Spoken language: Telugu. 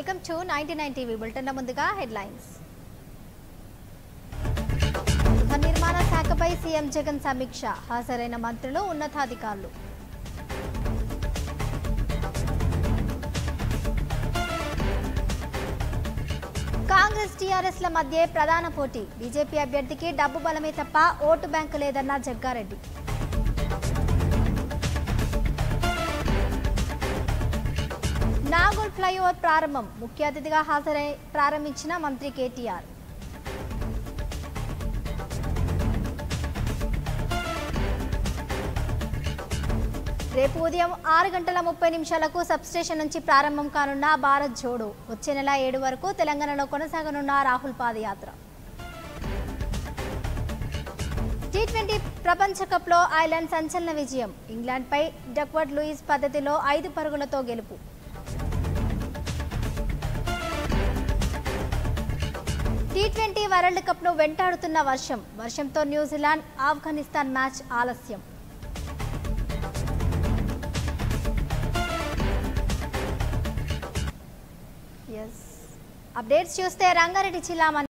welcome to ninety nine TV bulletin ముందుగా హెడ్లైన్స్ గృహ నిర్మాణ శాఖపై సీఎం జగన్ సమీక్ష హాజరైన మంత్రులు ఉన్నతాధికారులు కాంగ్రెస్ టీఆర్ఎస్ల మధ్య ప్రధాన పోటీ బీజేపీ అభ్యర్థికి డబ్బు బలమే తప్ప ఓటు బ్యాంకు లేదన్న జగ్గారెడ్డి నాగోల్ ఫ్లైఓవర్ ప్రారంభం ముఖ్య అతిథిగా హాజరై ప్రారంభించిన మంత్రి కేటీఆర్ రేపు ఉదయం ఆరు గంటల ముప్పై నిమిషాలకు సబ్స్టేషన్ నుంచి ప్రారంభం కానున్న భారత్ జోడో వచ్చే నెల ఏడు వరకు తెలంగాణలో కొనసాగనున్న రాహుల్ పాదయాత్ర టీ ట్వంటీ ప్రపంచ కప్లో ఐర్లాండ్ సంచలన విజయం ఇంగ్లాండ్పై డక్వర్డ్ లూయిస్ పద్ధతిలో ఐదు పరుగులతో గెలుపు టీ ట్వంటీ వరల్డ్ కప్ను వెంటాడుతున్న వర్షం వర్షంతో న్యూజిలాండ్ ఆఫ్ఘనిస్తాన్ మ్యాచ్ ఆలస్యం అప్డేట్స్ చూస్తే రంగారెడ్డి జిల్లా